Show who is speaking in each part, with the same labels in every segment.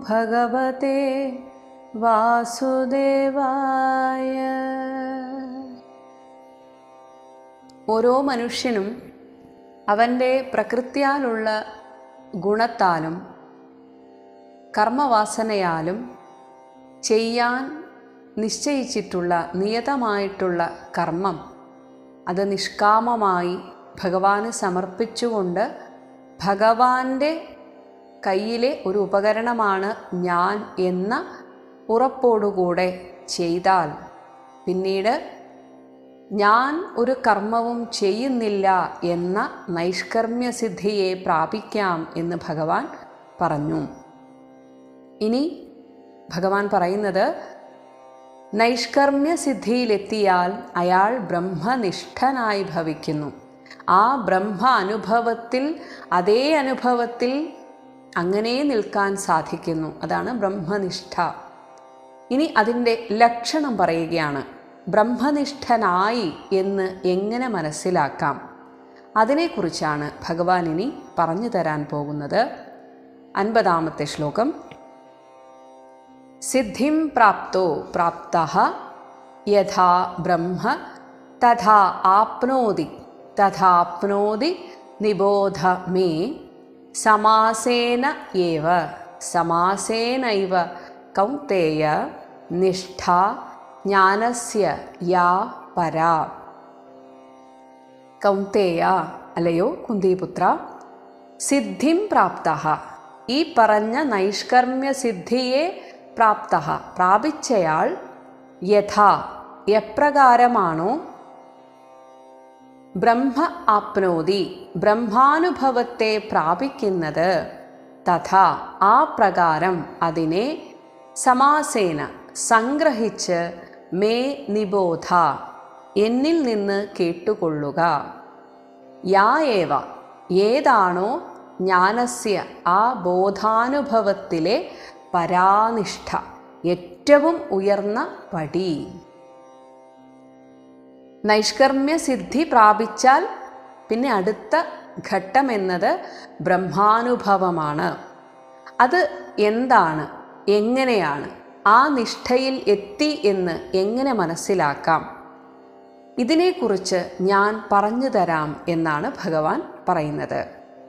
Speaker 1: ഭഗവതേ വാസുദേവായ ഓരോ മനുഷ്യനും അവൻ്റെ പ്രകൃത്യാലുള്ള ഗുണത്താലും കർമ്മവാസനയാലും ചെയ്യാൻ നിശ്ചയിച്ചിട്ടുള്ള നിയതമായിട്ടുള്ള കർമ്മം അത് നിഷ്കാമമായി ഭഗവാന് സമർപ്പിച്ചുകൊണ്ട് ഭഗവാന്റെ കയ്യിലെ ഒരു ഉപകരണമാണ് ഞാൻ എന്ന ഉറപ്പോടുകൂടെ ചെയ്താൽ പിന്നീട് ഞാൻ ഒരു കർമ്മവും ചെയ്യുന്നില്ല എന്ന നൈഷ്കർമ്മ്യസിദ്ധിയെ പ്രാപിക്കാം എന്ന് ഭഗവാൻ പറഞ്ഞു ഇനി ഭഗവാൻ പറയുന്നത് നൈഷ്കർമ്മ്യസിദ്ധിയിലെത്തിയാൽ അയാൾ ബ്രഹ്മനിഷ്ഠനായി ഭവിക്കുന്നു ആ ബ്രഹ്മ അനുഭവത്തിൽ അതേ അനുഭവത്തിൽ അങ്ങനെ നിൽക്കാൻ സാധിക്കുന്നു അതാണ് ബ്രഹ്മനിഷ്ഠ ഇനി അതിൻ്റെ ലക്ഷണം പറയുകയാണ് ബ്രഹ്മനിഷ്ഠനായി എന്ന് എങ്ങനെ മനസ്സിലാക്കാം അതിനെക്കുറിച്ചാണ് ഭഗവാൻ ഇനി പറഞ്ഞു തരാൻ പോകുന്നത് അൻപതാമത്തെ ശ്ലോകം സിദ്ധിം പ്രാപ്തോ പ്രാപ്ത യഥാ ബ്രഹ്മ തഥാ ആപ്നോതി തഥാപ്നോതി നിബോധ മേ സമാസേന ഏവ സമാസേനൈവ കൗന്ദേയ നിഷ്ഠ ജ്ഞാനസ്യ യാ പരാ കൗന്ദേയ അല്ലയോ കുന്തിപുത്ര സിദ്ധിം പ്രാപ്ത ഈ പറഞ്ഞ നൈഷ്കർമ്മ്യ സിദ്ധിയെ പ്രാപ്ത പ്രാപിച്ചയാൾ യഥാ എപ്രകാരമാണോ ബ്രഹ്മ ആപ്നോതി ബ്രഹ്മാനുഭവത്തെ പ്രാപിക്കുന്നത് തഥാ ആ പ്രകാരം അതിനെ സമാസേന സംഗ്രഹിച്ച് മേ നിബോധ എന്നിൽ നിന്ന് കേട്ടുകൊള്ളുക യാ ഏവ ഏതാണോ ജ്ഞാനസ്യ ആ ബോധാനുഭവത്തിലെ പരാനിഷ്ഠ ഏറ്റവും ഉയർന്ന പടി നൈഷ്കർമ്മ്യ സിദ്ധി പ്രാപിച്ചാൽ പിന്നെ അടുത്ത ഘട്ടം എന്നത് ബ്രഹ്മാനുഭവമാണ് അത് എന്താണ് എങ്ങനെയാണ് ആ നിഷ്ഠയിൽ എത്തി എന്ന് എങ്ങനെ മനസ്സിലാക്കാം ഇതിനെക്കുറിച്ച് ഞാൻ പറഞ്ഞു തരാം എന്നാണ് ഭഗവാൻ പറയുന്നത്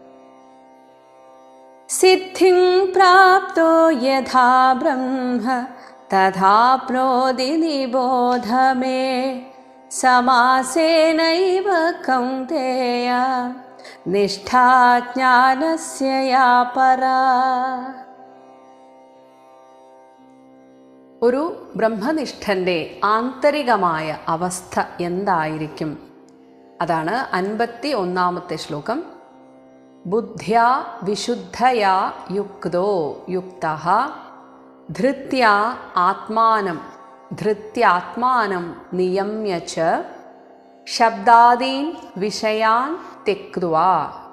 Speaker 1: സിദ്ധിം പ്രാപ്തോ യഥാ ബ്രഹ്മ തഥാപ്നോതി നിബോധ മേ സമാസേനൈവ കൗന്ദേയ നിഷ്ഠാജ്ഞാനസ്യ യാ പരാ ഒരു ബ്രഹ്മനിഷ്ഠൻ്റെ ആന്തരികമായ അവസ്ഥ എന്തായിരിക്കും അതാണ് അൻപത്തി ഒന്നാമത്തെ ശ്ലോകം ബുദ്ധ്യാ വിശുദ്ധയാ യുക്തോ യുക്ത ധൃത്യ ആത്മാനം ധൃത്യാത്മാനം നിയമ്യ ച ശബ്ദാദീൻ വിഷയാൻ തെക്വാ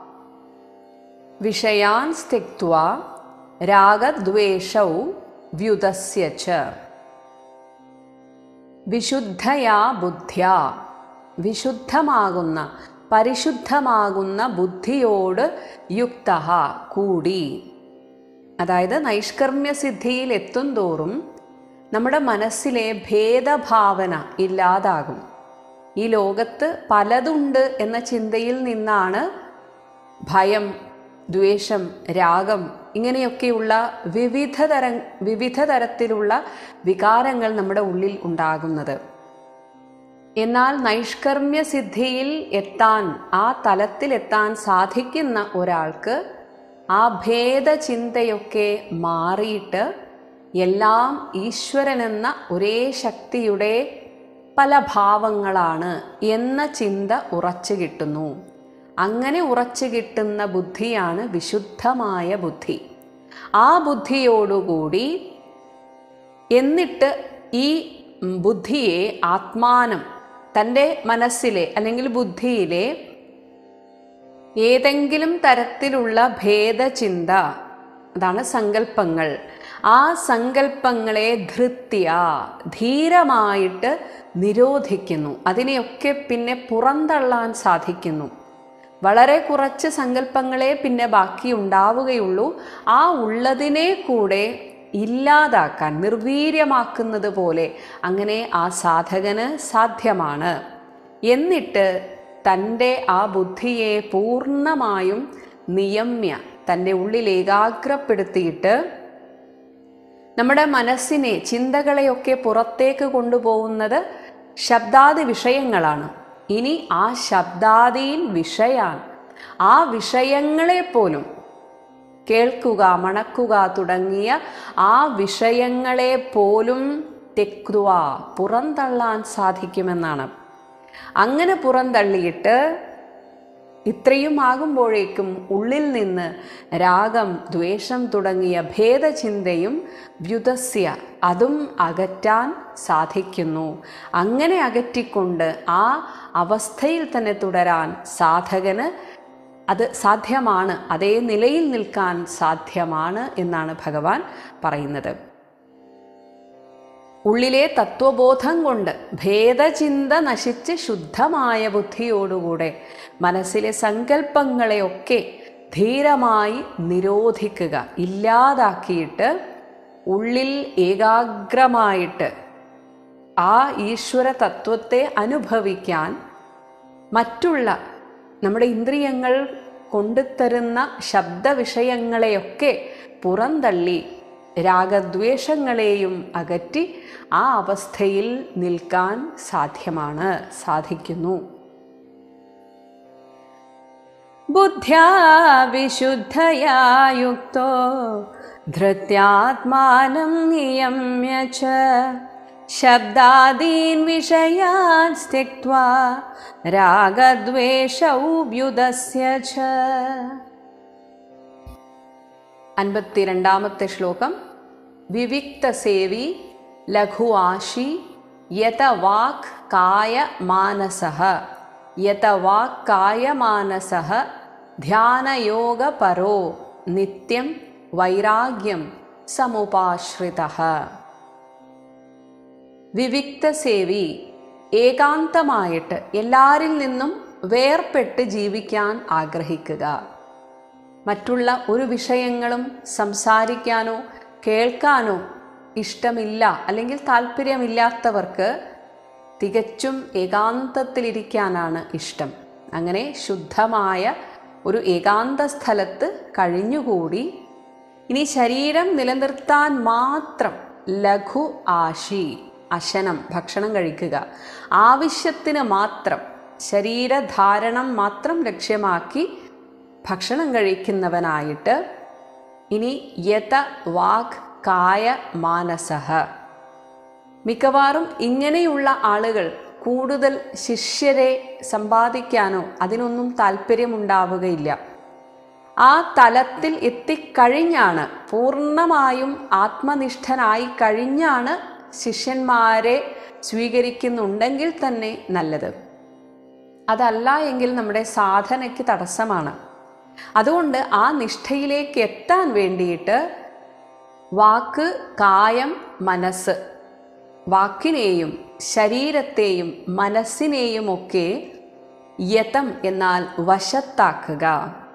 Speaker 1: വിഷയാൻ തെക്വാ രാഗദ്വേഷൗ വ്യുതസ്യ ച വിശുദ്ധയാ ബുദ്ധ്യ വിശുദ്ധമാകുന്ന പരിശുദ്ധമാകുന്ന ബുദ്ധിയോട് യുക്ത കൂടി അതായത് നൈഷ്കർമ്മ്യ സിദ്ധിയിൽ എത്തും തോറും നമ്മുടെ മനസ്സിലെ ഭേദഭാവന ഇല്ലാതാകും ഈ ലോകത്ത് പലതുണ്ട് എന്ന ചിന്തയിൽ നിന്നാണ് ഭയം ദ്വേഷം രാഗം ഇങ്ങനെയൊക്കെയുള്ള വിവിധ തരം വിവിധ തരത്തിലുള്ള വികാരങ്ങൾ നമ്മുടെ ഉള്ളിൽ ഉണ്ടാകുന്നത് എന്നാൽ നൈഷ്കർമ്മ്യ സിദ്ധിയിൽ എത്താൻ ആ തലത്തിലെത്താൻ സാധിക്കുന്ന ഒരാൾക്ക് ആ ഭേദചിന്തയൊക്കെ മാറിയിട്ട് എല്ലാം ഈശ്വരനെന്ന ഒരേ ശക്തിയുടെ പല ഭാവങ്ങളാണ് എന്ന ചിന്ത ഉറച്ചു കിട്ടുന്നു അങ്ങനെ ഉറച്ചു കിട്ടുന്ന ബുദ്ധിയാണ് വിശുദ്ധമായ ബുദ്ധി ആ ബുദ്ധിയോടുകൂടി എന്നിട്ട് ഈ ബുദ്ധിയെ ആത്മാനം തൻ്റെ മനസ്സിലെ അല്ലെങ്കിൽ ബുദ്ധിയിലെ ഏതെങ്കിലും തരത്തിലുള്ള ഭേദചിന്ത അതാണ് സങ്കല്പങ്ങൾ ആ സങ്കല്പങ്ങളെ ധൃത്യ ധീരമായിട്ട് നിരോധിക്കുന്നു അതിനെയൊക്കെ പിന്നെ പുറന്തള്ളാൻ സാധിക്കുന്നു വളരെ കുറച്ച് സങ്കല്പങ്ങളെ പിന്നെ ബാക്കി ഉണ്ടാവുകയുള്ളൂ ആ ഉള്ളതിനെ കൂടെ ഇല്ലാതാക്കാൻ നിർവീര്യമാക്കുന്നത് പോലെ അങ്ങനെ ആ സാധകന് സാധ്യമാണ് എന്നിട്ട് തൻ്റെ ആ ബുദ്ധിയെ പൂർണ്ണമായും നിയമ്യ തൻ്റെ ഉള്ളിൽ ഏകാഗ്രപ്പെടുത്തിയിട്ട് നമ്മുടെ മനസ്സിനെ ചിന്തകളെയൊക്കെ പുറത്തേക്ക് കൊണ്ടുപോകുന്നത് ശബ്ദാദി വിഷയങ്ങളാണ് ഇനി ആ ശബ്ദാദീൻ വിഷയാൻ ആ വിഷയങ്ങളെ പോലും കേൾക്കുക മണക്കുക തുടങ്ങിയ ആ വിഷയങ്ങളെ പോലും തെക്തുവ പുറന്തള്ളാൻ സാധിക്കുമെന്നാണ് അങ്ങനെ പുറന്തള്ളിയിട്ട് ഇത്രയും ആകുമ്പോഴേക്കും ഉള്ളിൽ നിന്ന് രാഗം ദ്വേഷം തുടങ്ങിയ ഭേദചിന്തയും വ്യുതസ്യ അതും അകറ്റാൻ സാധിക്കുന്നു അങ്ങനെ അകറ്റിക്കൊണ്ട് ആ അവസ്ഥയിൽ തന്നെ തുടരാൻ സാധകന് അത് സാധ്യമാണ് അതേ നിലയിൽ നിൽക്കാൻ സാധ്യമാണ് എന്നാണ് ഭഗവാൻ പറയുന്നത് ഉള്ളിലെ തത്വബോധം കൊണ്ട് ഭേദചിന്ത നശിച്ച് ശുദ്ധമായ ബുദ്ധിയോടുകൂടെ മനസ്സിലെ സങ്കല്പങ്ങളെയൊക്കെ ധീരമായി നിരോധിക്കുക ഇല്ലാതാക്കിയിട്ട് ഉള്ളിൽ ഏകാഗ്രമായിട്ട് ആ ഈശ്വര തത്വത്തെ അനുഭവിക്കാൻ മറ്റുള്ള നമ്മുടെ ഇന്ദ്രിയങ്ങൾ കൊണ്ടുതരുന്ന ശബ്ദവിഷയങ്ങളെയൊക്കെ പുറന്തള്ളി രാഗദ്വേഷങ്ങളെയും അകറ്റി ആ അവസ്ഥയിൽ നിൽക്കാൻ സാധ്യമാണ് സാധിക്കുന്നു ബുദ്ധ്യാ വിശുദ്ധയാ യുക്തോ ധൃത്യാത്മാനം നിയമ്യ ച ശബ്ദാദീൻ വിഷയാൻ സ്ത്യക്വാ രാഗദ്വേഷൗ വ്യുദസ്യ ച അൻപത്തിരണ്ടാമത്തെ ശ്ലോകം വിവിക്തസേവി ലഘുവാശി യത വാക് കായ മാനസഃ യത വാക് കായ മാനസഃ ധ്യാനയോഗപരോ നിത്യം വൈരാഗ്യം സമുപാശ്രിതഃ വിവിക്തസേവി ഏകാന്തമായിട്ട് എല്ലാരിൽ നിന്നും വേർപെട്ട് ജീവിക്കാൻ ആഗ്രഹിക്കുക മറ്റുള്ള ഒരു വിഷയങ്ങളും സംസാരിക്കാനോ കേൾക്കാനോ ഇഷ്ടമില്ല അല്ലെങ്കിൽ താല്പര്യമില്ലാത്തവർക്ക് തികച്ചും ഏകാന്തത്തിലിരിക്കാനാണ് ഇഷ്ടം അങ്ങനെ ശുദ്ധമായ ഒരു ഏകാന്ത സ്ഥലത്ത് കഴിഞ്ഞുകൂടി ഇനി ശരീരം നിലനിർത്താൻ മാത്രം ലഘു ആശി അശനം ഭക്ഷണം കഴിക്കുക ആവശ്യത്തിന് മാത്രം ശരീരധാരണം മാത്രം ലക്ഷ്യമാക്കി ഭക്ഷണം കഴിക്കുന്നവനായിട്ട് ഇനി യത വാക് കായ മാനസഹ മിക്കവാറും ഇങ്ങനെയുള്ള ആളുകൾ കൂടുതൽ ശിഷ്യരെ സമ്പാദിക്കാനോ അതിനൊന്നും താല്പര്യമുണ്ടാവുകയില്ല ആ തലത്തിൽ എത്തിക്കഴിഞ്ഞാണ് പൂർണ്ണമായും ആത്മനിഷ്ഠനായി കഴിഞ്ഞാണ് ശിഷ്യന്മാരെ സ്വീകരിക്കുന്നുണ്ടെങ്കിൽ തന്നെ നല്ലത് അതല്ല എങ്കിൽ നമ്മുടെ സാധനയ്ക്ക് തടസ്സമാണ് അതുകൊണ്ട് ആ നിഷ്ഠയിലേക്ക് എത്താൻ വേണ്ടിയിട്ട് വാക്ക് കായം മനസ്സ് വാക്കിനെയും ശരീരത്തെയും മനസ്സിനെയും ഒക്കെ യതം എന്നാൽ വശത്താക്കുക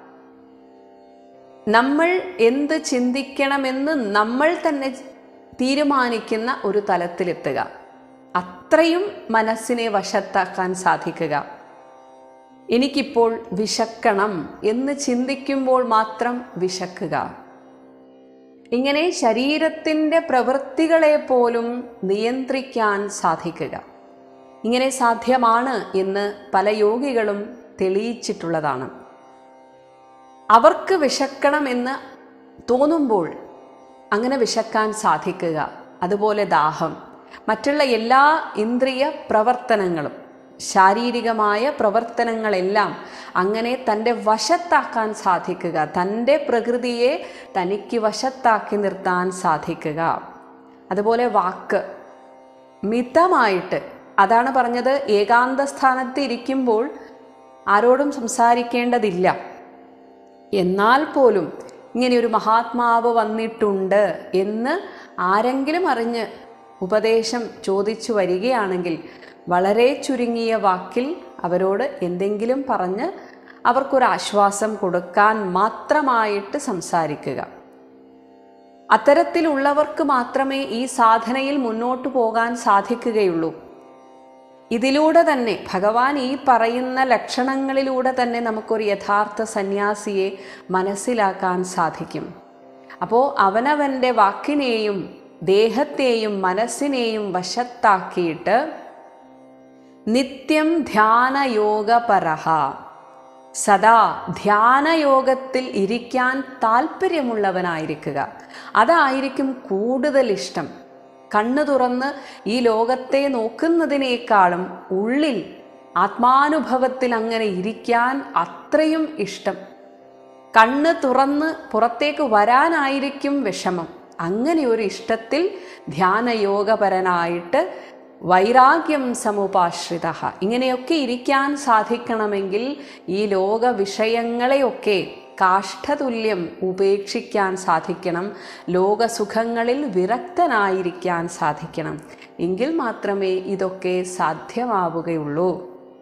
Speaker 1: നമ്മൾ എന്ത് ചിന്തിക്കണമെന്ന് നമ്മൾ തന്നെ തീരുമാനിക്കുന്ന ഒരു തലത്തിലെത്തുക അത്രയും മനസ്സിനെ വശത്താക്കാൻ സാധിക്കുക എനിക്കിപ്പോൾ വിശക്കണം എന്ന് ചിന്തിക്കുമ്പോൾ മാത്രം വിശക്കുക ഇങ്ങനെ ശരീരത്തിൻ്റെ പ്രവൃത്തികളെ പോലും നിയന്ത്രിക്കാൻ സാധിക്കുക ഇങ്ങനെ സാധ്യമാണ് എന്ന് പല യോഗികളും തെളിയിച്ചിട്ടുള്ളതാണ് അവർക്ക് വിശക്കണമെന്ന് തോന്നുമ്പോൾ അങ്ങനെ വിശക്കാൻ സാധിക്കുക അതുപോലെ ദാഹം മറ്റുള്ള എല്ലാ ഇന്ദ്രിയ പ്രവർത്തനങ്ങളും ശാരീരികമായ പ്രവർത്തനങ്ങളെല്ലാം അങ്ങനെ തൻ്റെ വശത്താക്കാൻ സാധിക്കുക തൻ്റെ പ്രകൃതിയെ തനിക്ക് വശത്താക്കി നിർത്താൻ സാധിക്കുക അതുപോലെ വാക്ക് മിതമായിട്ട് അതാണ് പറഞ്ഞത് ഏകാന്ത സ്ഥാനത്ത് ഇരിക്കുമ്പോൾ ആരോടും സംസാരിക്കേണ്ടതില്ല എന്നാൽ പോലും ഇങ്ങനെ ഒരു മഹാത്മാവ് വന്നിട്ടുണ്ട് എന്ന് ആരെങ്കിലും അറിഞ്ഞ് ഉപദേശം ചോദിച്ചു വരികയാണെങ്കിൽ വളരെ ചുരുങ്ങിയ വാക്കിൽ അവരോട് എന്തെങ്കിലും പറഞ്ഞ് അവർക്കൊരാശ്വാസം കൊടുക്കാൻ മാത്രമായിട്ട് സംസാരിക്കുക അത്തരത്തിലുള്ളവർക്ക് മാത്രമേ ഈ സാധനയിൽ മുന്നോട്ട് പോകാൻ സാധിക്കുകയുള്ളൂ ഇതിലൂടെ തന്നെ ഭഗവാൻ ഈ പറയുന്ന ലക്ഷണങ്ങളിലൂടെ തന്നെ നമുക്കൊരു യഥാർത്ഥ സന്യാസിയെ മനസ്സിലാക്കാൻ സാധിക്കും അപ്പോൾ അവനവൻ്റെ വാക്കിനെയും ദേഹത്തെയും മനസ്സിനെയും വശത്താക്കിയിട്ട് നിത്യം ധ്യാനയോഗപരഹ സദാ ധ്യാനയോഗത്തിൽ ഇരിക്കാൻ താല്പര്യമുള്ളവനായിരിക്കുക അതായിരിക്കും കൂടുതൽ ഇഷ്ടം കണ്ണു തുറന്ന് ഈ ലോകത്തെ നോക്കുന്നതിനേക്കാളും ഉള്ളിൽ ആത്മാനുഭവത്തിൽ അങ്ങനെ ഇരിക്കാൻ അത്രയും ഇഷ്ടം കണ്ണ് തുറന്ന് പുറത്തേക്ക് വരാനായിരിക്കും വിഷമം അങ്ങനെ ഒരു ഇഷ്ടത്തിൽ ധ്യാനയോഗപരനായിട്ട് വൈരാഗ്യം സമുപാശ്രിത ഇങ്ങനെയൊക്കെ ഇരിക്കാൻ സാധിക്കണമെങ്കിൽ ഈ ലോക വിഷയങ്ങളെയൊക്കെ കാഷ്ഠതുല്യം ഉപേക്ഷിക്കാൻ സാധിക്കണം ലോകസുഖങ്ങളിൽ വിരക്തനായിരിക്കാൻ സാധിക്കണം എങ്കിൽ മാത്രമേ ഇതൊക്കെ സാധ്യമാവുകയുള്ളൂ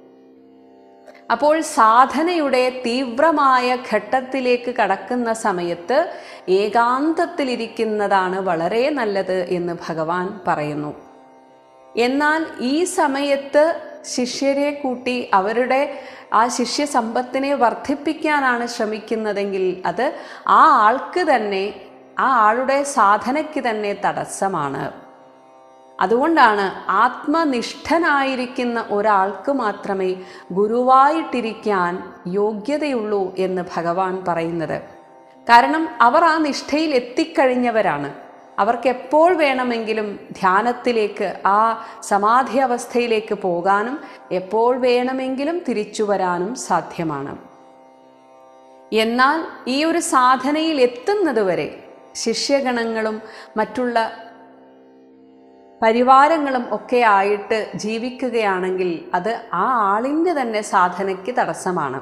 Speaker 1: അപ്പോൾ സാധനയുടെ തീവ്രമായ ഘട്ടത്തിലേക്ക് കടക്കുന്ന സമയത്ത് ഏകാന്തത്തിലിരിക്കുന്നതാണ് വളരെ നല്ലത് എന്ന് ഭഗവാൻ പറയുന്നു എന്നാൽ ഈ സമയത്ത് ശിഷ്യരെ കൂട്ടി അവരുടെ ആ ശിഷ്യ സമ്പത്തിനെ വർദ്ധിപ്പിക്കാനാണ് ശ്രമിക്കുന്നതെങ്കിൽ അത് ആ ആൾക്ക് തന്നെ ആ ആളുടെ സാധനയ്ക്ക് തന്നെ തടസ്സമാണ് അതുകൊണ്ടാണ് ആത്മനിഷ്ഠനായിരിക്കുന്ന ഒരാൾക്ക് മാത്രമേ ഗുരുവായിട്ടിരിക്കാൻ യോഗ്യതയുള്ളൂ എന്ന് ഭഗവാൻ പറയുന്നത് കാരണം അവർ ആ നിഷ്ഠയിൽ എത്തിക്കഴിഞ്ഞവരാണ് അവർക്ക് എപ്പോൾ വേണമെങ്കിലും ധ്യാനത്തിലേക്ക് ആ സമാധി അവസ്ഥയിലേക്ക് പോകാനും എപ്പോൾ വേണമെങ്കിലും തിരിച്ചു വരാനും സാധ്യമാണ് എന്നാൽ ഈ ഒരു സാധനയിൽ എത്തുന്നത് വരെ ശിഷ്യഗണങ്ങളും മറ്റുള്ള പരിവാരങ്ങളും ഒക്കെ ആയിട്ട് ജീവിക്കുകയാണെങ്കിൽ അത് ആ ആളിൻ്റെ തന്നെ സാധനയ്ക്ക് തടസ്സമാണ്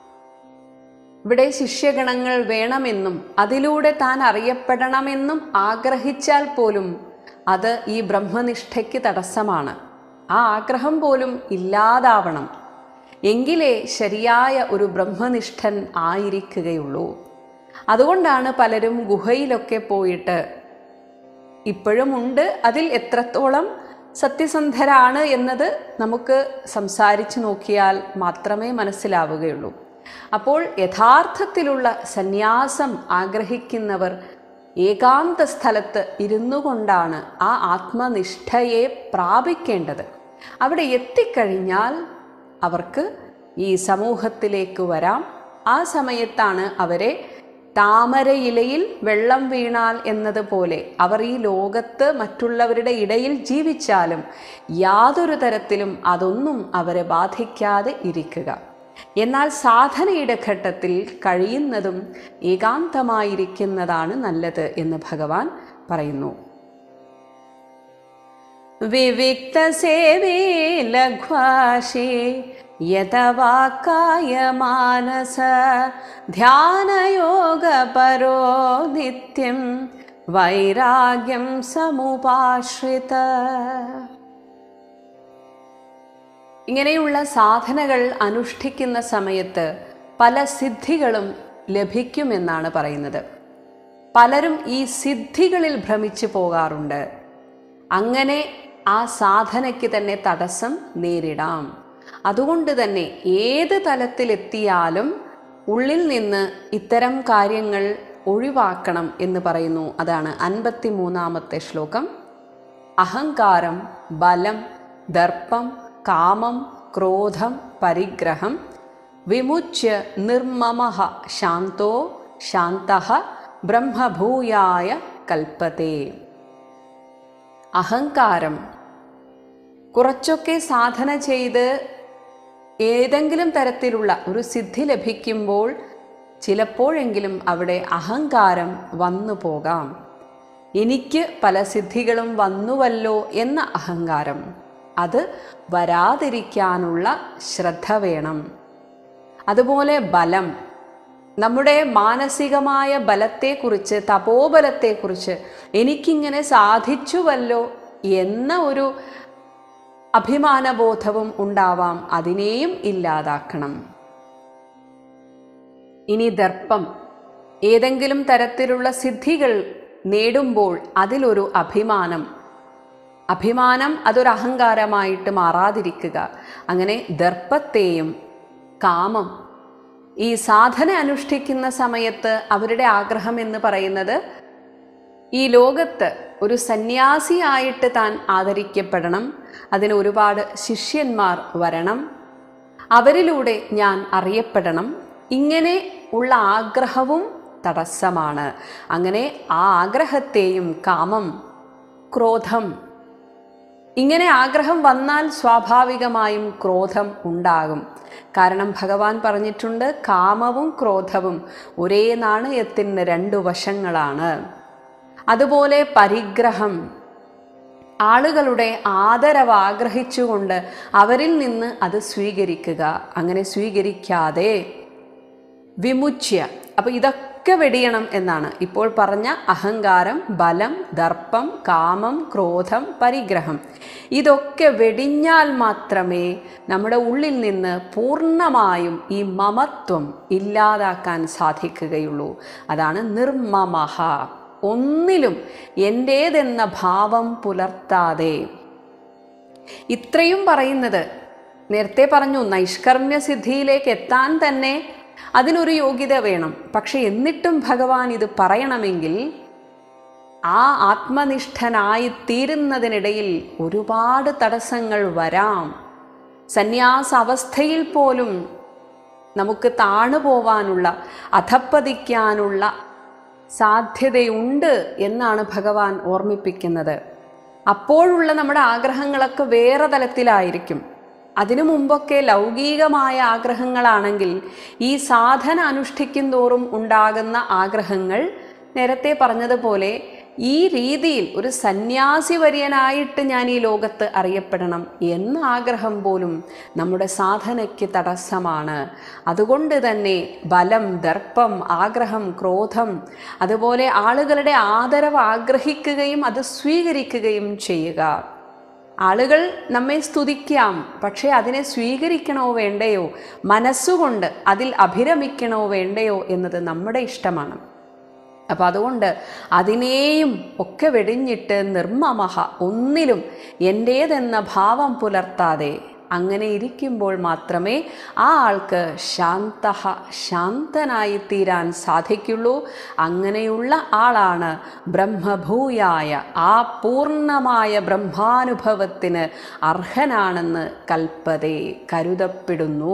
Speaker 1: ഇവിടെ ശിഷ്യഗണങ്ങൾ വേണമെന്നും അതിലൂടെ താൻ അറിയപ്പെടണമെന്നും ആഗ്രഹിച്ചാൽ പോലും അത് ഈ ബ്രഹ്മനിഷ്ഠയ്ക്ക് തടസ്സമാണ് ആ ആഗ്രഹം പോലും ഇല്ലാതാവണം എങ്കിലേ ശരിയായ ഒരു ബ്രഹ്മനിഷ്ഠൻ ആയിരിക്കുകയുള്ളൂ അതുകൊണ്ടാണ് പലരും ഗുഹയിലൊക്കെ പോയിട്ട് ഇപ്പോഴുമുണ്ട് അതിൽ എത്രത്തോളം സത്യസന്ധരാണ് എന്നത് നമുക്ക് സംസാരിച്ചു നോക്കിയാൽ മാത്രമേ മനസ്സിലാവുകയുള്ളൂ അപ്പോൾ യഥാർത്ഥത്തിലുള്ള സന്യാസം ആഗ്രഹിക്കുന്നവർ ഏകാന്ത സ്ഥലത്ത് ഇരുന്നു കൊണ്ടാണ് ആ ആത്മനിഷ്ഠയെ പ്രാപിക്കേണ്ടത് അവിടെ എത്തിക്കഴിഞ്ഞാൽ അവർക്ക് ഈ സമൂഹത്തിലേക്ക് വരാം ആ സമയത്താണ് അവരെ താമരയിലയിൽ വെള്ളം വീണാൽ എന്നതുപോലെ അവർ ഈ ലോകത്ത് മറ്റുള്ളവരുടെ ഇടയിൽ ജീവിച്ചാലും യാതൊരു തരത്തിലും അതൊന്നും അവരെ ബാധിക്കാതെ ഇരിക്കുക എന്നാൽ സാധനയുടെ ഘട്ടത്തിൽ കഴിയുന്നതും ഏകാന്തമായിരിക്കുന്നതാണ് നല്ലത് എന്ന് ഭഗവാൻ പറയുന്നു വിവിക്തസേവേ ലഘ്വാശേ യഥവാക്കായ മാനസ ധ്യാനയോഗപരോ നിത്യം വൈരാഗ്യം സമുപാശ്രിത ഇങ്ങനെയുള്ള സാധനകൾ അനുഷ്ഠിക്കുന്ന സമയത്ത് പല സിദ്ധികളും ലഭിക്കുമെന്നാണ് പറയുന്നത് പലരും ഈ സിദ്ധികളിൽ ഭ്രമിച്ചു പോകാറുണ്ട് അങ്ങനെ ആ സാധനയ്ക്ക് തന്നെ തടസ്സം നേരിടാം അതുകൊണ്ട് തന്നെ ഏത് തലത്തിലെത്തിയാലും ഉള്ളിൽ നിന്ന് ഇത്തരം കാര്യങ്ങൾ ഒഴിവാക്കണം എന്ന് പറയുന്നു അതാണ് അൻപത്തി മൂന്നാമത്തെ ശ്ലോകം അഹങ്കാരം ബലം ദർപ്പം കാമം ക്രോധം പരിഗ്രഹം വിമുച്യ നിർമ്മമ ശാന്തോ ശാന്ത ബ്രഹ്മഭൂയായ കൽപ്പത്തെ അഹങ്കാരം കുറച്ചൊക്കെ സാധന ചെയ്ത് ഏതെങ്കിലും തരത്തിലുള്ള ഒരു സിദ്ധി ലഭിക്കുമ്പോൾ ചിലപ്പോഴെങ്കിലും അവിടെ അഹങ്കാരം വന്നു പോകാം എനിക്ക് പല സിദ്ധികളും വന്നുവല്ലോ എന്ന അഹങ്കാരം അത് വരാതിരിക്കാനുള്ള ശ്രദ്ധ വേണം അതുപോലെ ബലം നമ്മുടെ മാനസികമായ ബലത്തെക്കുറിച്ച് തപോബലത്തെക്കുറിച്ച് എനിക്കിങ്ങനെ സാധിച്ചുവല്ലോ എന്ന ഒരു അഭിമാനബോധവും ഉണ്ടാവാം അതിനെയും ഇല്ലാതാക്കണം ഇനി ദർപ്പം ഏതെങ്കിലും തരത്തിലുള്ള സിദ്ധികൾ നേടുമ്പോൾ അതിലൊരു അഭിമാനം അഭിമാനം അതൊരു അഹങ്കാരമായിട്ട് മാറാതിരിക്കുക അങ്ങനെ ദർപ്പത്തെയും കാമം ഈ സാധന അനുഷ്ഠിക്കുന്ന സമയത്ത് അവരുടെ ആഗ്രഹം എന്ന് പറയുന്നത് ഈ ലോകത്ത് ഒരു സന്യാസിയായിട്ട് താൻ ആദരിക്കപ്പെടണം അതിന് ഒരുപാട് ശിഷ്യന്മാർ വരണം അവരിലൂടെ ഞാൻ അറിയപ്പെടണം ഇങ്ങനെ ഉള്ള ആഗ്രഹവും തടസ്സമാണ് അങ്ങനെ ആ ആഗ്രഹത്തെയും കാമം ക്രോധം ഇങ്ങനെ ആഗ്രഹം വന്നാൽ സ്വാഭാവികമായും ക്രോധം ഉണ്ടാകും കാരണം ഭഗവാൻ പറഞ്ഞിട്ടുണ്ട് കാമവും ക്രോധവും ഒരേ നാണയത്തിന് രണ്ടു വശങ്ങളാണ് അതുപോലെ പരിഗ്രഹം ആളുകളുടെ ആദരവ് ആഗ്രഹിച്ചുകൊണ്ട് അവരിൽ നിന്ന് അത് സ്വീകരിക്കുക അങ്ങനെ സ്വീകരിക്കാതെ വിമുച്യ അപ്പൊ ഇതൊക്കെ വെടിയണം എന്നാണ് ഇപ്പോൾ പറഞ്ഞ അഹങ്കാരം ബലം ദർപ്പം കാമം ക്രോധം പരിഗ്രഹം ഇതൊക്കെ വെടിഞ്ഞാൽ മാത്രമേ നമ്മുടെ ഉള്ളിൽ നിന്ന് പൂർണ്ണമായും ഈ മമത്വം ഇല്ലാതാക്കാൻ സാധിക്കുകയുള്ളൂ അതാണ് നിർമ്മമഹ ഒന്നിലും എൻ്റേതെന്ന ഭാവം പുലർത്താതെ ഇത്രയും പറയുന്നത് നേരത്തെ പറഞ്ഞു നൈഷ്കർമ്മ്യ സിദ്ധിയിലേക്ക് എത്താൻ തന്നെ അതിനൊരു യോഗ്യത വേണം പക്ഷെ എന്നിട്ടും ഭഗവാൻ ഇത് പറയണമെങ്കിൽ ആ ആത്മനിഷ്ഠനായി തീരുന്നതിനിടയിൽ ഒരുപാട് തടസ്സങ്ങൾ വരാം സന്യാസ അവസ്ഥയിൽ പോലും നമുക്ക് താണു പോവാനുള്ള അധപ്പതിക്കാനുള്ള സാധ്യതയുണ്ട് എന്നാണ് ഭഗവാൻ ഓർമ്മിപ്പിക്കുന്നത് അപ്പോഴുള്ള നമ്മുടെ ആഗ്രഹങ്ങളൊക്കെ വേറെ തലത്തിലായിരിക്കും അതിനു മുമ്പൊക്കെ ലൗകികമായ ആഗ്രഹങ്ങളാണെങ്കിൽ ഈ സാധന അനുഷ്ഠിക്കും തോറും ഉണ്ടാകുന്ന ആഗ്രഹങ്ങൾ നേരത്തെ പറഞ്ഞതുപോലെ ഈ രീതിയിൽ ഒരു സന്യാസി വര്യനായിട്ട് ഞാൻ ഈ ലോകത്ത് അറിയപ്പെടണം എന്ന ആഗ്രഹം പോലും നമ്മുടെ സാധനയ്ക്ക് തടസ്സമാണ് അതുകൊണ്ട് തന്നെ ബലം ദർപ്പം ആഗ്രഹം ക്രോധം അതുപോലെ ആളുകളുടെ ആദരവ് ആഗ്രഹിക്കുകയും അത് സ്വീകരിക്കുകയും ചെയ്യുക ആളുകൾ നമ്മെ സ്തുതിക്കാം പക്ഷേ അതിനെ സ്വീകരിക്കണോ വേണ്ടയോ മനസ്സുകൊണ്ട് അതിൽ അഭിരമിക്കണോ വേണ്ടയോ എന്നത് നമ്മുടെ ഇഷ്ടമാണ് അപ്പം അതുകൊണ്ട് അതിനെയും ഒക്കെ വെടിഞ്ഞിട്ട് നിർമ്മമഹ ഒന്നിലും എൻ്റേതെന്ന ഭാവം പുലർത്താതെ അങ്ങനെ ഇരിക്കുമ്പോൾ മാത്രമേ ആ ആൾക്ക് ശാന്ത ശാന്തനായി തീരാൻ സാധിക്കുള്ളൂ അങ്ങനെയുള്ള ആളാണ് ബ്രഹ്മഭൂയായ ആ പൂർണ്ണമായ ബ്രഹ്മാനുഭവത്തിന് അർഹനാണെന്ന് കൽപ്പതേ കരുതപ്പെടുന്നു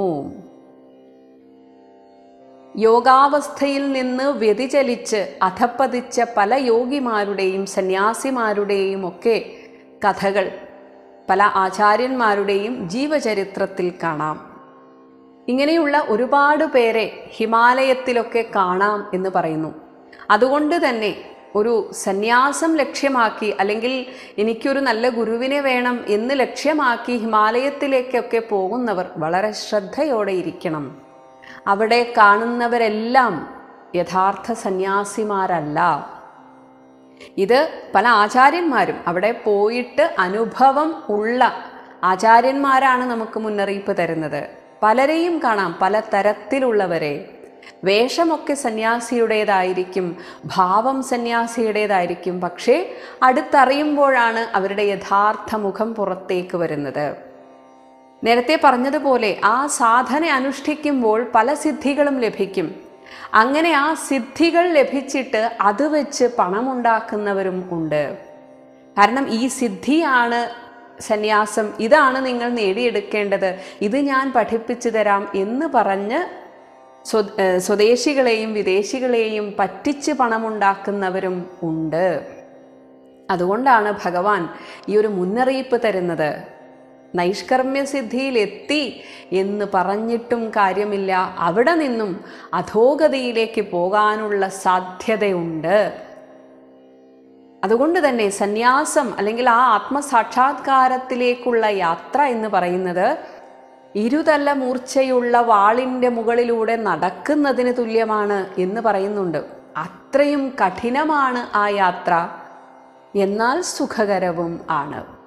Speaker 1: യോഗാവസ്ഥയിൽ നിന്ന് വ്യതിചലിച്ച് അധപ്പതിച്ച പല യോഗിമാരുടെയും സന്യാസിമാരുടെയും ഒക്കെ കഥകൾ പല ആചാര്യന്മാരുടെയും ജീവചരിത്രത്തിൽ കാണാം ഇങ്ങനെയുള്ള ഒരുപാട് പേരെ ഹിമാലയത്തിലൊക്കെ കാണാം എന്ന് പറയുന്നു അതുകൊണ്ട് തന്നെ ഒരു സന്യാസം ലക്ഷ്യമാക്കി അല്ലെങ്കിൽ എനിക്കൊരു നല്ല ഗുരുവിനെ വേണം എന്ന് ലക്ഷ്യമാക്കി ഹിമാലയത്തിലേക്കൊക്കെ പോകുന്നവർ വളരെ ശ്രദ്ധയോടെ ഇരിക്കണം അവിടെ കാണുന്നവരെല്ലാം യഥാർത്ഥ സന്യാസിമാരല്ല ഇത് പല ആചാര്യന്മാരും അവിടെ പോയിട്ട് അനുഭവം ഉള്ള ആചാര്യന്മാരാണ് നമുക്ക് മുന്നറിയിപ്പ് തരുന്നത് പലരെയും കാണാം പല തരത്തിലുള്ളവരെ വേഷമൊക്കെ സന്യാസിയുടേതായിരിക്കും ഭാവം സന്യാസിയുടേതായിരിക്കും പക്ഷേ അടുത്തറിയുമ്പോഴാണ് അവരുടെ യഥാർത്ഥ മുഖം പുറത്തേക്ക് വരുന്നത് നേരത്തെ പറഞ്ഞതുപോലെ ആ സാധന അനുഷ്ഠിക്കുമ്പോൾ പല സിദ്ധികളും ലഭിക്കും അങ്ങനെ ആ സിദ്ധികൾ ലഭിച്ചിട്ട് അത് വെച്ച് പണമുണ്ടാക്കുന്നവരും ഉണ്ട് കാരണം ഈ സിദ്ധിയാണ് സന്യാസം ഇതാണ് നിങ്ങൾ നേടിയെടുക്കേണ്ടത് ഇത് ഞാൻ പഠിപ്പിച്ചു തരാം എന്ന് പറഞ്ഞ് സ്വ ഏഹ് സ്വദേശികളെയും വിദേശികളെയും പറ്റിച്ച് പണമുണ്ടാക്കുന്നവരും ഉണ്ട് അതുകൊണ്ടാണ് ഭഗവാൻ ഈ ഒരു മുന്നറിയിപ്പ് തരുന്നത് നൈഷ്കർമ്മ്യസിദ്ധിയിലെത്തി എന്ന് പറഞ്ഞിട്ടും കാര്യമില്ല അവിടെ നിന്നും അധോഗതിയിലേക്ക് പോകാനുള്ള സാധ്യതയുണ്ട് അതുകൊണ്ട് തന്നെ സന്യാസം അല്ലെങ്കിൽ ആ ആത്മസാക്ഷാത്കാരത്തിലേക്കുള്ള യാത്ര എന്ന് പറയുന്നത് ഇരുതല മൂർച്ചയുള്ള വാളിൻ്റെ മുകളിലൂടെ നടക്കുന്നതിന് തുല്യമാണ് എന്ന് പറയുന്നുണ്ട് അത്രയും കഠിനമാണ് ആ യാത്ര എന്നാൽ സുഖകരവും ആണ്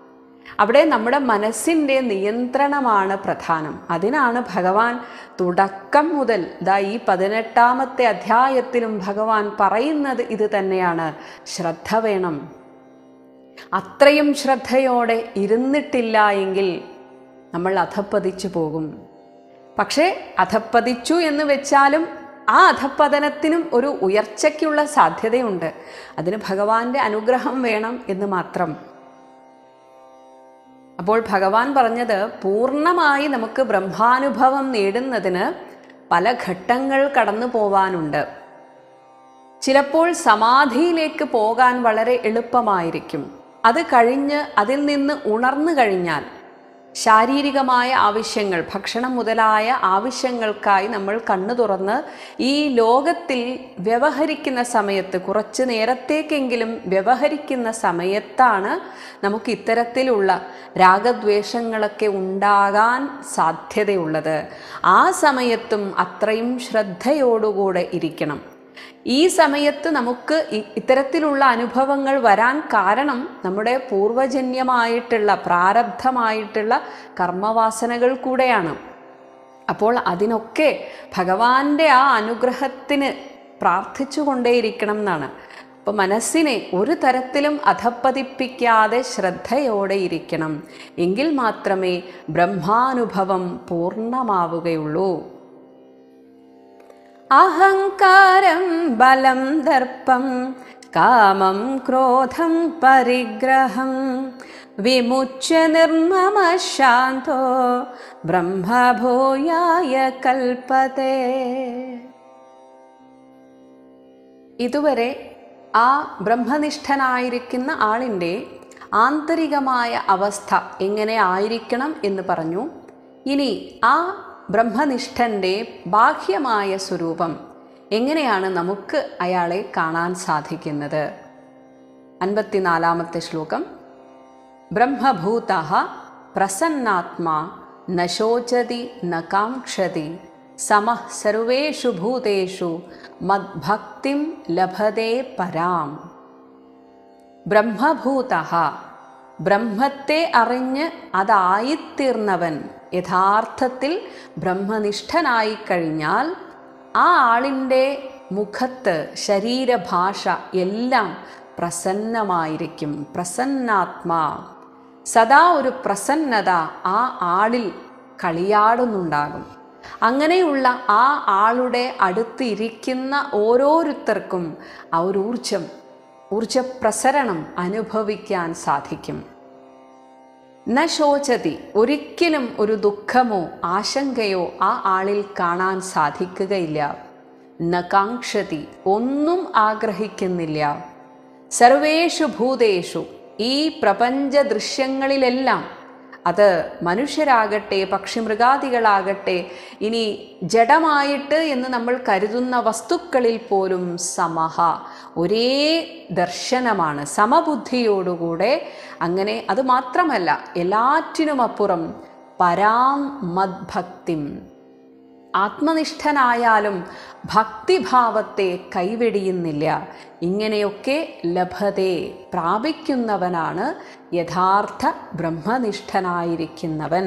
Speaker 1: അവിടെ നമ്മുടെ മനസ്സിൻ്റെ നിയന്ത്രണമാണ് പ്രധാനം അതിനാണ് ഭഗവാൻ തുടക്കം മുതൽ ദാ ഈ പതിനെട്ടാമത്തെ അധ്യായത്തിലും ഭഗവാൻ പറയുന്നത് ഇത് തന്നെയാണ് ശ്രദ്ധ വേണം അത്രയും ശ്രദ്ധയോടെ ഇരുന്നിട്ടില്ല എങ്കിൽ നമ്മൾ അധപ്പതിച്ചു പോകും പക്ഷേ അധപ്പതിച്ചു എന്ന് വെച്ചാലും ആ അധപ്പതനത്തിനും ഒരു ഉയർച്ചയ്ക്കുള്ള സാധ്യതയുണ്ട് അതിന് ഭഗവാന്റെ അനുഗ്രഹം വേണം എന്ന് മാത്രം അപ്പോൾ ഭഗവാൻ പറഞ്ഞത് പൂർണ്ണമായി നമുക്ക് ബ്രഹ്മാനുഭവം നേടുന്നതിന് പല ഘട്ടങ്ങൾ കടന്നു പോവാനുണ്ട് ചിലപ്പോൾ സമാധിയിലേക്ക് പോകാൻ വളരെ എളുപ്പമായിരിക്കും അത് കഴിഞ്ഞ് അതിൽ നിന്ന് ഉണർന്നു കഴിഞ്ഞാൽ ശാരീരികമായ ആവശ്യങ്ങൾ ഭക്ഷണം മുതലായ ആവശ്യങ്ങൾക്കായി നമ്മൾ കണ്ണു തുറന്ന് ഈ ലോകത്തിൽ വ്യവഹരിക്കുന്ന സമയത്ത് കുറച്ച് നേരത്തേക്കെങ്കിലും വ്യവഹരിക്കുന്ന സമയത്താണ് നമുക്ക് ഇത്തരത്തിലുള്ള രാഗദ്വേഷങ്ങളൊക്കെ ഉണ്ടാകാൻ സാധ്യതയുള്ളത് ആ സമയത്തും അത്രയും ശ്രദ്ധയോടുകൂടെ ഇരിക്കണം ഈ സമയത്ത് നമുക്ക് ഇ- ഇത്തരത്തിലുള്ള അനുഭവങ്ങൾ വരാൻ കാരണം നമ്മുടെ പൂർവജന്യമായിട്ടുള്ള പ്രാരബ്ധമായിട്ടുള്ള കർമ്മവാസനകൾ കൂടെയാണ് അപ്പോൾ അതിനൊക്കെ ഭഗവാന്റെ ആ അനുഗ്രഹത്തിന് പ്രാർത്ഥിച്ചു കൊണ്ടേയിരിക്കണം എന്നാണ് അപ്പോൾ മനസ്സിനെ ഒരു തരത്തിലും അധപ്പതിപ്പിക്കാതെ ശ്രദ്ധയോടെ ഇരിക്കണം എങ്കിൽ മാത്രമേ ബ്രഹ്മാനുഭവം പൂർണ്ണമാവുകയുള്ളൂ അഹങ്കാരം ബലം ദർപ്പം കാമം ക്രോധം പരിഗ്രഹം വിമുച്യ നിർമ്മമ ശാന്തോ ബ്രഹ്മഭൂയായ കൽപ്പതേ ഇതുവരെ ആ ബ്രഹ്മനിഷ്ഠനായിരിക്കുന്ന ആളിൻ്റെ ആന്തരികമായ അവസ്ഥ എങ്ങനെ ആയിരിക്കണം എന്ന് പറഞ്ഞു ഇനി ആ ബ്രഹ്മനിഷ്ഠൻ്റെ ബാഹ്യമായ സ്വരൂപം എങ്ങനെയാണ് നമുക്ക് അയാളെ കാണാൻ സാധിക്കുന്നത് അൻപത്തിനാലാമത്തെ ശ്ലോകം ബ്രഹ്മഭൂത പ്രസന്നാത്മാ ന ശോചതി ന കാക്ഷതി സമഃ സർവേഷു ഭൂതേഷു മദ്ഭക്തിം ലഭതേ പരാം ബ്രഹ്മഭൂത ബ്രഹ്മത്തെ അറിഞ്ഞ് അതായിത്തീർന്നവൻ യഥാർത്ഥത്തിൽ ബ്രഹ്മനിഷ്ഠനായി കഴിഞ്ഞാൽ ആ ആളിൻ്റെ മുഖത്ത് ശരീരഭാഷ എല്ലാം പ്രസന്നമായിരിക്കും പ്രസന്നാത്മാ സദാ ഒരു പ്രസന്നത ആ ആളിൽ കളിയാടുന്നുണ്ടാകും അങ്ങനെയുള്ള ആ ആളുടെ അടുത്ത് ഇരിക്കുന്ന ഓരോരുത്തർക്കും ആ ഒരു ഊർജം ഊർജപ്രസരണം അനുഭവിക്കാൻ സാധിക്കും ന ശോചതി ഒരിക്കലും ഒരു ദുഃഖമോ ആശങ്കയോ ആ ആളിൽ കാണാൻ സാധിക്കുകയില്ല ന കാക്ഷതി ഒന്നും ആഗ്രഹിക്കുന്നില്ല സർവേഷു ഭൂതേഷു ഈ പ്രപഞ്ച ദൃശ്യങ്ങളിലെല്ലാം അത് മനുഷ്യരാകട്ടെ പക്ഷിമൃഗാദികളാകട്ടെ ഇനി ജഡമായിട്ട് എന്ന് നമ്മൾ കരുതുന്ന വസ്തുക്കളിൽ പോലും സമഹ ഒരേ ദർശനമാണ് സമബുദ്ധിയോടുകൂടെ അങ്ങനെ അത് മാത്രമല്ല എല്ലാറ്റിനുമപ്പുറം പരാം മദ്ഭക്തിം ആത്മനിഷ്ഠനായാലും ഭക്തിഭാവത്തെ കൈവെടിയുന്നില്ല ഇങ്ങനെയൊക്കെ ലഭതേ പ്രാപിക്കുന്നവനാണ് യഥാർത്ഥ ബ്രഹ്മനിഷ്ഠനായിരിക്കുന്നവൻ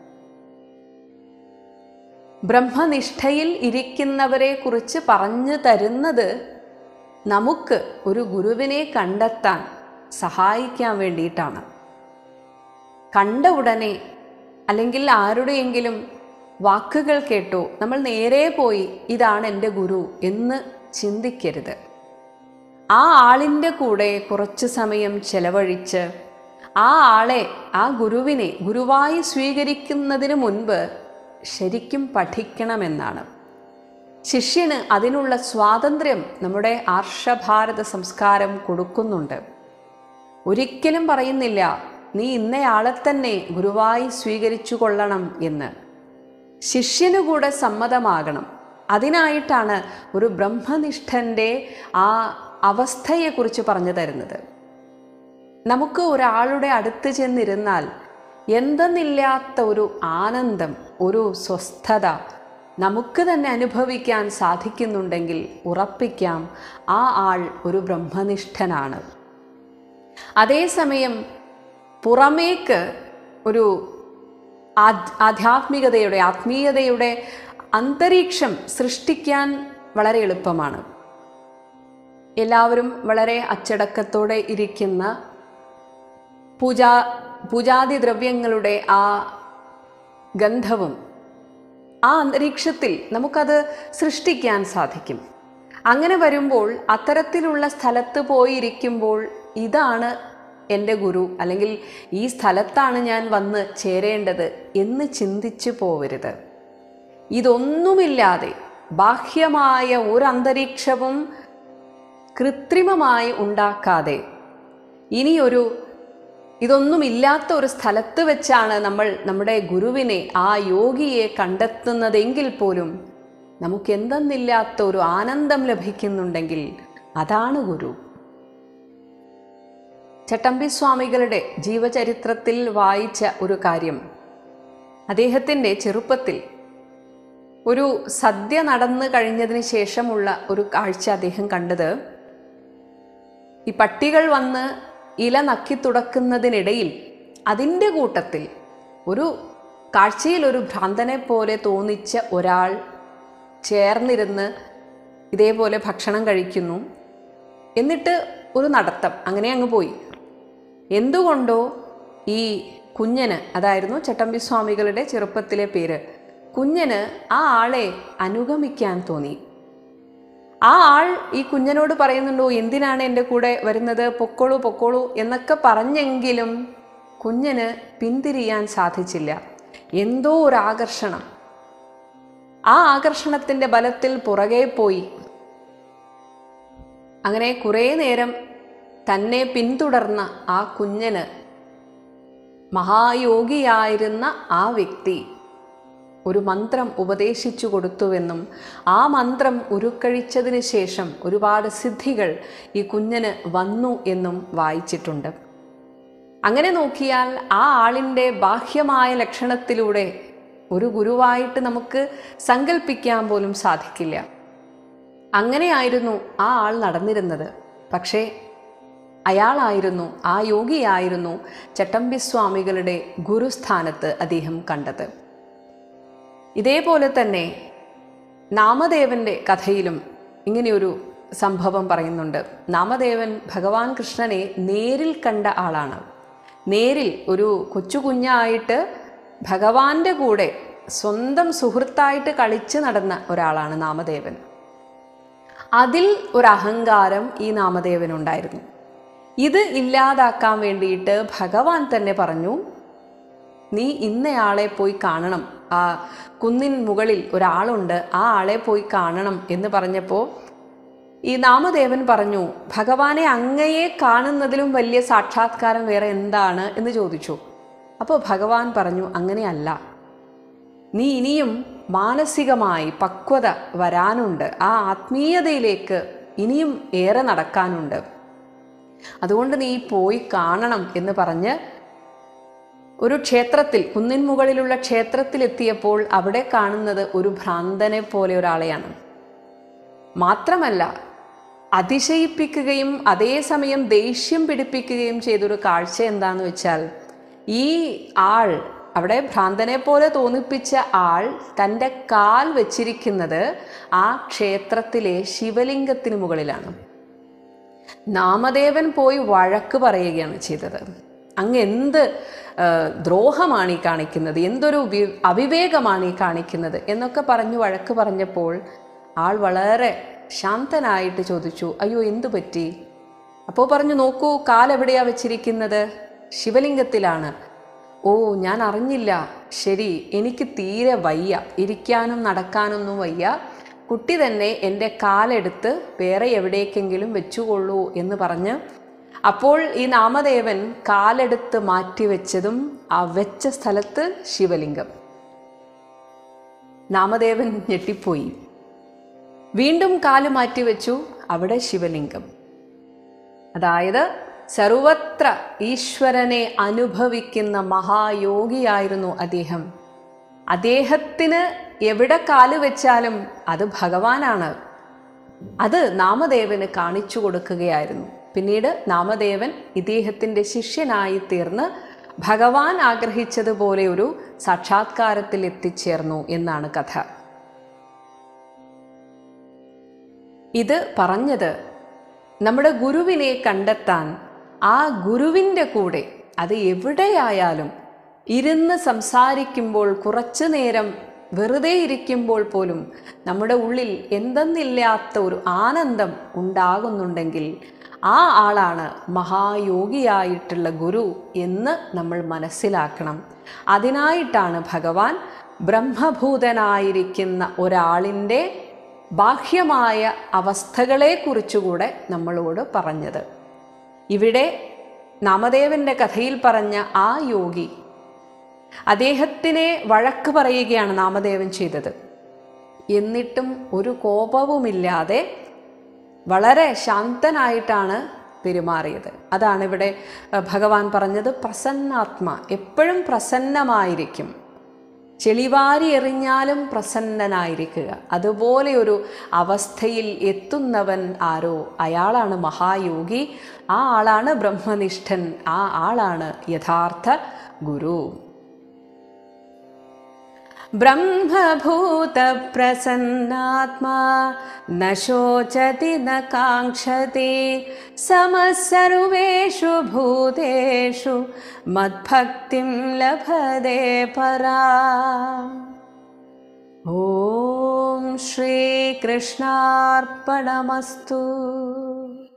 Speaker 1: ബ്രഹ്മനിഷ്ഠയിൽ ഇരിക്കുന്നവരെ കുറിച്ച് പറഞ്ഞു തരുന്നത് നമുക്ക് ഒരു ഗുരുവിനെ കണ്ടെത്താൻ സഹായിക്കാൻ വേണ്ടിയിട്ടാണ് കണ്ട ഉടനെ അല്ലെങ്കിൽ ആരുടെയെങ്കിലും വാക്കുകൾ കേട്ടോ നമ്മൾ നേരെ പോയി ഇതാണ് എൻ്റെ ഗുരു എന്ന് ചിന്തിക്കരുത് ആ ആളിൻ്റെ കൂടെ കുറച്ച് സമയം ചെലവഴിച്ച് ആ ആളെ ആ ഗുരുവിനെ ഗുരുവായി സ്വീകരിക്കുന്നതിന് മുൻപ് ശരിക്കും പഠിക്കണമെന്നാണ് ശിഷ്യന് അതിനുള്ള സ്വാതന്ത്ര്യം നമ്മുടെ ആർഷഭാരത സംസ്കാരം കൊടുക്കുന്നുണ്ട് ഒരിക്കലും പറയുന്നില്ല നീ ഇന്നയാളെ തന്നെ ഗുരുവായി സ്വീകരിച്ചു കൊള്ളണം എന്ന് ശിഷ്യനു കൂടെ സമ്മതമാകണം അതിനായിട്ടാണ് ഒരു ബ്രഹ്മനിഷ്ഠൻ്റെ ആ അവസ്ഥയെക്കുറിച്ച് പറഞ്ഞു തരുന്നത് നമുക്ക് ഒരാളുടെ അടുത്ത് ചെന്നിരുന്നാൽ എന്തെന്നില്ലാത്ത ഒരു ആനന്ദം ഒരു സ്വസ്ഥത നമുക്ക് തന്നെ അനുഭവിക്കാൻ സാധിക്കുന്നുണ്ടെങ്കിൽ ഉറപ്പിക്കാം ആ ആൾ ഒരു ബ്രഹ്മനിഷ്ഠനാണ് അതേസമയം പുറമേക്ക് ഒരു ആധ്- ആധ്യാത്മികതയുടെ ആത്മീയതയുടെ അന്തരീക്ഷം സൃഷ്ടിക്കാൻ വളരെ എളുപ്പമാണ് എല്ലാവരും വളരെ അച്ചടക്കത്തോടെ ഇരിക്കുന്ന പൂജാ പൂജാതി ദ്രവ്യങ്ങളുടെ ആ ഗന്ധവും ആ അന്തരീക്ഷത്തിൽ നമുക്കത് സൃഷ്ടിക്കാൻ സാധിക്കും അങ്ങനെ വരുമ്പോൾ അത്തരത്തിലുള്ള സ്ഥലത്ത് പോയിരിക്കുമ്പോൾ ഇതാണ് എൻ്റെ ഗുരു അല്ലെങ്കിൽ ഈ സ്ഥലത്താണ് ഞാൻ വന്ന് ചേരേണ്ടത് എന്ന് ചിന്തിച്ചു പോവരുത് ഇതൊന്നുമില്ലാതെ ബാഹ്യമായ ഒരു അന്തരീക്ഷവും കൃത്രിമമായി ഉണ്ടാക്കാതെ ഇനിയൊരു ഇതൊന്നുമില്ലാത്ത ഒരു സ്ഥലത്ത് വെച്ചാണ് നമ്മൾ നമ്മുടെ ഗുരുവിനെ ആ യോഗിയെ കണ്ടെത്തുന്നതെങ്കിൽ പോലും നമുക്ക് എന്തെന്നില്ലാത്ത ഒരു ആനന്ദം ലഭിക്കുന്നുണ്ടെങ്കിൽ അതാണ് ഗുരു ചട്ടമ്പി സ്വാമികളുടെ ജീവചരിത്രത്തിൽ വായിച്ച ഒരു കാര്യം അദ്ദേഹത്തിൻ്റെ ചെറുപ്പത്തിൽ ഒരു സദ്യ നടന്നു കഴിഞ്ഞതിന് ശേഷമുള്ള ഒരു കാഴ്ച അദ്ദേഹം കണ്ടത് ഈ പട്ടികൾ വന്ന് ഇല നക്കി തുടക്കുന്നതിനിടയിൽ അതിൻ്റെ കൂട്ടത്തിൽ ഒരു കാഴ്ചയിൽ ഒരു ഭ്രാന്തനെ പോലെ തോന്നിച്ച ഒരാൾ ചേർന്നിരുന്ന് ഇതേപോലെ ഭക്ഷണം കഴിക്കുന്നു എന്നിട്ട് ഒരു നടത്തം അങ്ങനെ അങ്ങ് പോയി എന്തുകൊണ്ടോ ഈ കുഞ്ഞന് അതായിരുന്നു ചട്ടമ്പി സ്വാമികളുടെ ചെറുപ്പത്തിലെ പേര് കുഞ്ഞന് ആ ആളെ അനുഗമിക്കാൻ തോന്നി ആ ആൾ ഈ കുഞ്ഞനോട് പറയുന്നുണ്ടോ എന്തിനാണ് എൻ്റെ കൂടെ വരുന്നത് പൊക്കോളൂ പൊക്കോളൂ എന്നൊക്കെ പറഞ്ഞെങ്കിലും കുഞ്ഞന് പിന്തിരിയാൻ സാധിച്ചില്ല എന്തോ ഒരു ആകർഷണം ആ ആകർഷണത്തിൻ്റെ ബലത്തിൽ പുറകെ പോയി അങ്ങനെ കുറേ നേരം തന്നെ പിന്തുടർന്ന ആ കുഞ്ഞന് മഹായോഗിയായിരുന്ന ആ വ്യക്തി ഒരു മന്ത്രം ഉപദേശിച്ചു കൊടുത്തുവെന്നും ആ മന്ത്രം ഉരുക്കഴിച്ചതിന് ശേഷം ഒരുപാട് സിദ്ധികൾ ഈ കുഞ്ഞന് വന്നു എന്നും വായിച്ചിട്ടുണ്ട് അങ്ങനെ നോക്കിയാൽ ആ ആളിൻ്റെ ബാഹ്യമായ ലക്ഷണത്തിലൂടെ ഒരു ഗുരുവായിട്ട് നമുക്ക് സങ്കല്പിക്കാൻ പോലും സാധിക്കില്ല അങ്ങനെയായിരുന്നു ആ ആൾ നടന്നിരുന്നത് പക്ഷേ അയാളായിരുന്നു ആ യോഗിയായിരുന്നു ചട്ടമ്പിസ്വാമികളുടെ ഗുരുസ്ഥാനത്ത് അദ്ദേഹം കണ്ടത് ഇതേപോലെ തന്നെ നാമദേവന്റെ കഥയിലും ഇങ്ങനെയൊരു സംഭവം പറയുന്നുണ്ട് നാമദേവൻ ഭഗവാൻ കൃഷ്ണനെ നേരിൽ കണ്ട ആളാണ് നേരിൽ ഒരു കൊച്ചു കുഞ്ഞായിട്ട് ഭഗവാന്റെ കൂടെ സ്വന്തം സുഹൃത്തായിട്ട് കളിച്ച് നടന്ന ഒരാളാണ് നാമദേവൻ അതിൽ ഒരു അഹങ്കാരം ഈ നാമദേവനുണ്ടായിരുന്നു ഇത് ഇല്ലാതാക്കാൻ വേണ്ടിയിട്ട് ഭഗവാൻ തന്നെ പറഞ്ഞു നീ ഇന്നയാളെ പോയി കാണണം ആ കുന്നിൻ മുകളിൽ ഒരാളുണ്ട് ആ ആളെ പോയി കാണണം എന്ന് പറഞ്ഞപ്പോൾ ഈ നാമദേവൻ പറഞ്ഞു ഭഗവാനെ അങ്ങയെ കാണുന്നതിലും വലിയ സാക്ഷാത്കാരം വേറെ എന്താണ് എന്ന് ചോദിച്ചു അപ്പോൾ ഭഗവാൻ പറഞ്ഞു അങ്ങനെയല്ല നീ ഇനിയും മാനസികമായി പക്വത വരാനുണ്ട് ആ ആത്മീയതയിലേക്ക് ഇനിയും ഏറെ നടക്കാനുണ്ട് അതുകൊണ്ട് നീ പോയി കാണണം എന്ന് പറഞ്ഞ് ഒരു ക്ഷേത്രത്തിൽ കുന്നിൻ മുകളിലുള്ള ക്ഷേത്രത്തിലെത്തിയപ്പോൾ അവിടെ കാണുന്നത് ഒരു ഭ്രാന്തനെ പോലെ ഒരാളെയാണ് മാത്രമല്ല അതിശയിപ്പിക്കുകയും അതേസമയം ദേഷ്യം പിടിപ്പിക്കുകയും ചെയ്തൊരു കാഴ്ച എന്താന്ന് വെച്ചാൽ ഈ ആൾ അവിടെ ഭ്രാന്തനെ പോലെ തോന്നിപ്പിച്ച ആൾ തൻ്റെ കാൽ വച്ചിരിക്കുന്നത് ആ ക്ഷേത്രത്തിലെ ശിവലിംഗത്തിന് മുകളിലാണ് നാമദേവൻ പോയി വഴക്ക് പറയുകയാണ് ചെയ്തത് അങ്ങ് എന്ത് ആ, ദ്രോഹമാണ് ഈ കാണിക്കുന്നത് എന്തൊരു വി- അവിവേകമാണ് ഈ കാണിക്കുന്നത് എന്നൊക്കെ പറഞ്ഞു വഴക്ക് പറഞ്ഞപ്പോൾ ആൾ വളരെ ശാന്തനായിട്ട് ചോദിച്ചു അയ്യോ എന്തു പറ്റി അപ്പോൾ പറഞ്ഞു നോക്കൂ കാലെവിടെയാ വെച്ചിരിക്കുന്നത് ശിവലിംഗത്തിലാണ് ഓ ഞാൻ അറിഞ്ഞില്ല ശരി എനിക്ക് തീരെ വയ്യ ഇരിക്കാനും നടക്കാനൊന്നും വയ്യ കുട്ടി തന്നെ എൻ്റെ കാലെടുത്ത് വേറെ എവിടേക്കെങ്കിലും വെച്ചുകൊള്ളൂ എന്ന് പറഞ്ഞ് അപ്പോൾ ഈ നാമദേവൻ കാലെടുത്ത് മാറ്റിവെച്ചതും ആ വെച്ച സ്ഥലത്ത് ശിവലിംഗം നാമദേവൻ ഞെട്ടിപ്പോയി വീണ്ടും കാല് മാറ്റിവെച്ചു അവിടെ ശിവലിംഗം അതായത് സർവത്ര ഈശ്വരനെ അനുഭവിക്കുന്ന മഹായോഗിയായിരുന്നു അദ്ദേഹം അദ്ദേഹത്തിന് എവിടെ കാല് വെച്ചാലും അത് ഭഗവാനാണ് അത് നാമദേവന് കാണിച്ചു കൊടുക്കുകയായിരുന്നു പിന്നീട് നാമദേവൻ ഇദ്ദേഹത്തിൻ്റെ ശിഷ്യനായി തീർന്ന് ഭഗവാൻ ആഗ്രഹിച്ചതുപോലെ ഒരു സാക്ഷാത്കാരത്തിൽ എത്തിച്ചേർന്നു എന്നാണ് കഥ ഇത് പറഞ്ഞത് നമ്മുടെ ഗുരുവിനെ കണ്ടെത്താൻ ആ ഗുരുവിൻ്റെ കൂടെ അത് എവിടെയായാലും ഇരുന്ന് സംസാരിക്കുമ്പോൾ കുറച്ചു നേരം വെറുതെ ഇരിക്കുമ്പോൾ പോലും നമ്മുടെ ഉള്ളിൽ എന്തെന്നില്ലാത്ത ഒരു ആനന്ദം ഉണ്ടാകുന്നുണ്ടെങ്കിൽ ആ ആളാണ് മഹായോഗിയായിട്ടുള്ള ഗുരു എന്ന് നമ്മൾ മനസ്സിലാക്കണം അതിനായിട്ടാണ് ഭഗവാൻ ബ്രഹ്മഭൂതനായിരിക്കുന്ന ഒരാളിൻ്റെ ബാഹ്യമായ അവസ്ഥകളെക്കുറിച്ചുകൂടെ നമ്മളോട് പറഞ്ഞത് ഇവിടെ നാമദേവന്റെ കഥയിൽ പറഞ്ഞ ആ യോഗി അദ്ദേഹത്തിനെ വഴക്ക് പറയുകയാണ് നാമദേവൻ ചെയ്തത് എന്നിട്ടും ഒരു കോപവുമില്ലാതെ വളരെ ശാന്തനായിട്ടാണ് പെരുമാറിയത് അതാണ് ഇവിടെ അഹ്, ഭഗവാൻ പറഞ്ഞത് പ്രസന്നാത്മ എപ്പോഴും പ്രസന്നമായിരിക്കും ചെളിവാരി എറിഞ്ഞാലും പ്രസന്നനായിരിക്കുക അതുപോലെ ഒരു അവസ്ഥയിൽ എത്തുന്നവൻ ആരോ അയാളാണ് മഹായോഗി ആ ആളാണ് ബ്രഹ്മനിഷ്ഠൻ ആ ആളാണ് യഥാർത്ഥ ഗുരു ब्रह्मभूतप्रसन्नात्मा न शोचति न काङ्क्षति समः सर्वेषु भूतेषु मद्भक्तिं लभते परा ॐ श्रीकृष्णार्पणमस्तु